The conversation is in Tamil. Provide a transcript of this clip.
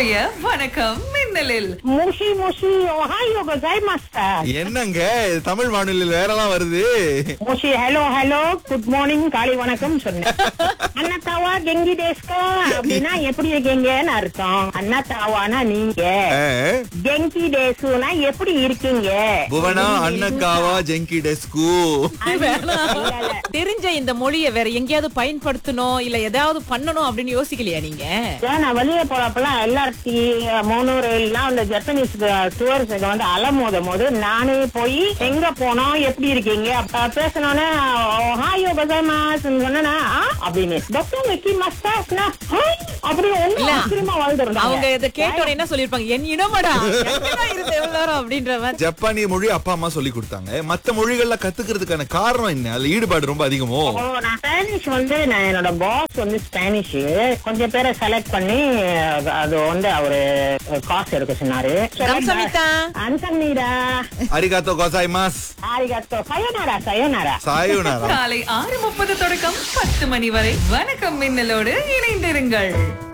இன்றைய வணக்கம் மின்னலில் முஷி முஷி ஓஹாயோ கோசாய்மாஸ்டா என்னங்க இது தமிழ் வானொலியில் வேறலாம் வருது முஷி ஹலோ ஹலோ குட் மார்னிங் காலை வணக்கம் சொன்னேன் அண்ணாத்தாவா கெங்கி டேஸ்கா அப்படின்னா எப்படி இருக்கீங்கன்னு அர்த்தம் அண்ணாத்தாவானா நீங்க ஆ, கெங்கி டேசுனா எப்படி இருக்கீங்க புவனா அன்னக்காவா ஜெங்கி டெஸ்கு இல்ல, இல்ல. தெரிஞ்ச இந்த மொழியை வேற எங்கேயாவது பயன்படுத்தணும் இல்ல ஏதாவது பண்ணணும் அப்படின்னு யோசிக்கலையா நீங்க ஏன் நான் வெளியே போறப்பெல்லாம் எல்ஆர்டி மூணூர் எல்லாம் அந்த ஜப்பனீஸ் டூரிஸ்ட் வந்து அலமோதும் போது நானே போய் எங்க போனோம் எப்படி இருக்கீங்க அப்ப பேசணும்னா ஹாயோ கசாமாஸ் சொன்னா அப்படின்னு டாக்டர் மிக்கி மஸ்டாஸ்னா ஹாய் அப்படி இல்ல. ஒண்ணு ஆச்சரியமா வாழ்ந்துருந்தாங்க அவங்க இதை கேட்டோட என்ன சொல்லிருப்பாங்க என் இனமடா எங்கடா இருந்த எவ்வளவு நேரம் அப்படின்ற மாதிரி ஜப்பானிய மொழி அப்பா அம்மா சொல்லி கொடுத்தாங்க மத்த மொழிகள்ல கத்துக்கிறதுக்கான காரணம் என்ன அதுல ஈடுபாடு ரொம்ப அதிகமோ ஓ, நான் ஸ்பானிஷ் வந்து நான் என்னோட பாஸ் வந்து ஸ்பானிஷ் கொஞ்சம் பேரை செலக்ட் பண்ணி அது வந்து அவரு காசு எடுக்க சொன்னாரு கம்சமிதா. அன்சம்னீடா அரிகாத்தோ கோசாய்மாஸ் ஆரிகாத்தோ சயனாரா சயனாரா சாயுனாரா காலை ஆறு முப்பது தொடக்கம் பத்து மணி வரை வணக்கம் மின்னலோடு இணைந்திருங்கள்